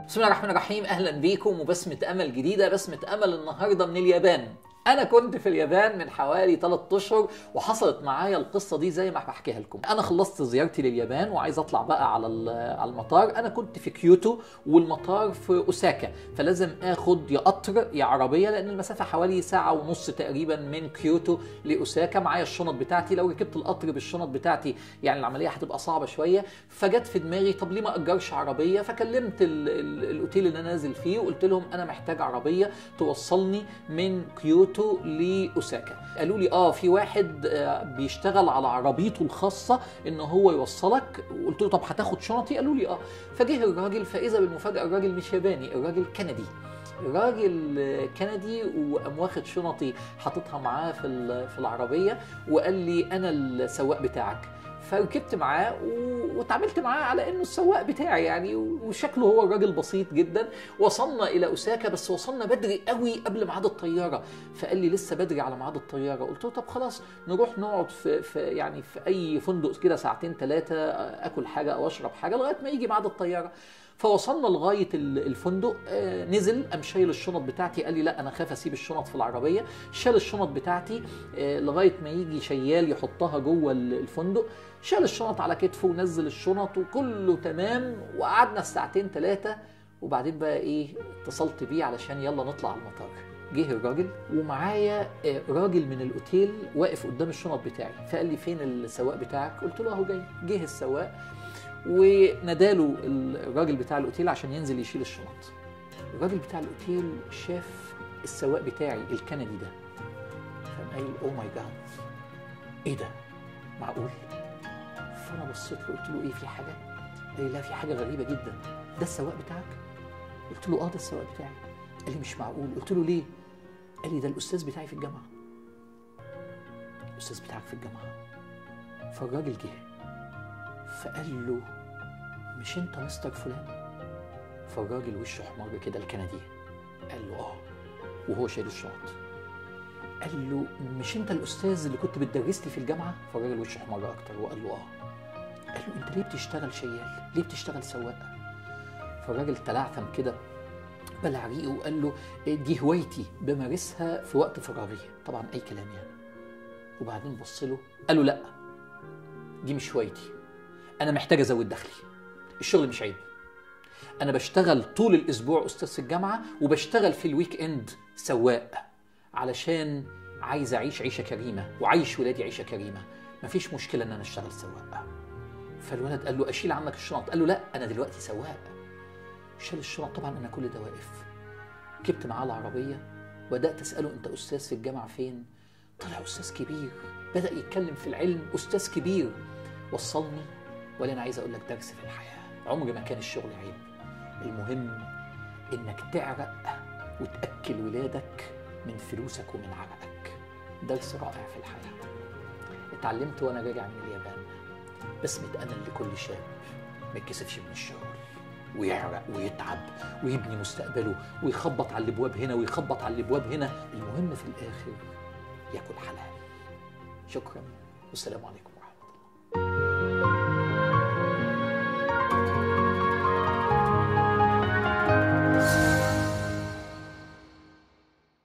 بسم الله الرحمن الرحيم اهلا بيكم وبسمة امل جديدة بسمة امل النهاردة من اليابان انا كنت في اليابان من حوالي 3 اشهر وحصلت معايا القصه دي زي ما بحكيها لكم انا خلصت زيارتي لليابان وعايز اطلع بقى على على المطار انا كنت في كيوتو والمطار في اوساكا فلازم اخد يا قطر يا عربيه لان المسافه حوالي ساعه ونص تقريبا من كيوتو لاوساكا معايا الشنط بتاعتي لو ركبت القطر بالشنط بتاعتي يعني العمليه هتبقى صعبه شويه فجت في دماغي طب ليه ما اجرش عربيه فكلمت ال ال الاوتيل اللي انا نازل فيه وقلت لهم انا محتاج عربيه توصلني من كيوتو كيوتو لاوساكا قالوا لي اه في واحد آه بيشتغل على عربيته الخاصه ان هو يوصلك وقلت له طب هتاخد شنطي قالوا لي اه فجه الراجل فاذا بالمفاجاه الراجل مش ياباني الراجل كندي راجل كندي وقام واخد شنطي حاططها معاه في في العربيه وقال لي انا السواق بتاعك فركبت معاه واتعاملت معاه على انه السواق بتاعي يعني وشكله هو الراجل بسيط جدا وصلنا الى اوساكا بس وصلنا بدري قوي قبل ميعاد الطياره فقال لي لسه بدري على ميعاد الطياره قلت له طب خلاص نروح نقعد في, في يعني في اي فندق كده ساعتين ثلاثه اكل حاجه او اشرب حاجه لغايه ما يجي ميعاد الطياره فوصلنا لغايه الفندق نزل قام شايل الشنط بتاعتي قال لي لا انا خاف اسيب الشنط في العربيه شال الشنط بتاعتي لغايه ما يجي شيال يحطها جوه الفندق شال الشنط على كتفه ونزل الشنط وكله تمام وقعدنا الساعتين ثلاثه وبعدين بقى ايه اتصلت بيه علشان يلا نطلع على المطار جه الراجل ومعايا راجل من الاوتيل واقف قدام الشنط بتاعي فقال لي فين السواق بتاعك قلت له اهو جاي جه السواق وناداله الراجل بتاع الاوتيل عشان ينزل يشيل الشنط الراجل بتاع الاوتيل شاف السواق بتاعي الكندي ده فقام قايل اوه ماي جاد ايه ده معقول فانا بصيت له قلت له ايه في حاجه قال لي لا في حاجه غريبه جدا ده السواق بتاعك قلت له اه ده السواق بتاعي قال لي مش معقول قلت له ليه قال لي ده الاستاذ بتاعي في الجامعه الاستاذ بتاعك في الجامعه فالراجل جه فقال له مش انت مستر فلان فالراجل وشه احمر كده الكندي قال له اه وهو شايل الشنط قال له مش انت الاستاذ اللي كنت بتدرس لي في الجامعه فالراجل وشه احمر اكتر وقال له اه قال له انت ليه بتشتغل شيال ليه بتشتغل سواق فالراجل تلعثم كده بلع ريقه وقال له دي هوايتي بمارسها في وقت فراغي طبعا اي كلام يعني وبعدين بص له قال له لا دي مش هوايتي انا محتاج ازود دخلي الشغل مش عيب انا بشتغل طول الاسبوع استاذ في الجامعه وبشتغل في الويك اند سواق علشان عايز اعيش عيشه كريمه وعايش ولادي عيشه كريمه مفيش مشكله ان انا اشتغل سواق فالولد قال له اشيل عنك الشنط قال له لا انا دلوقتي سواق شال الشنط طبعا انا كل ده واقف ركبت معاه العربيه وبدات اساله انت استاذ في الجامعه فين طلع استاذ كبير بدا يتكلم في العلم استاذ كبير وصلني ولا انا عايز اقول لك درس في الحياه عمر ما كان الشغل عيب المهم انك تعرق وتاكل ولادك من فلوسك ومن عرقك درس رائع في الحياه اتعلمت وانا راجع من اليابان بسمة انا لكل شاب ما يتكسفش من الشغل ويعرق ويتعب ويبني مستقبله ويخبط على الابواب هنا ويخبط على الابواب هنا المهم في الاخر ياكل حلال شكرا والسلام عليكم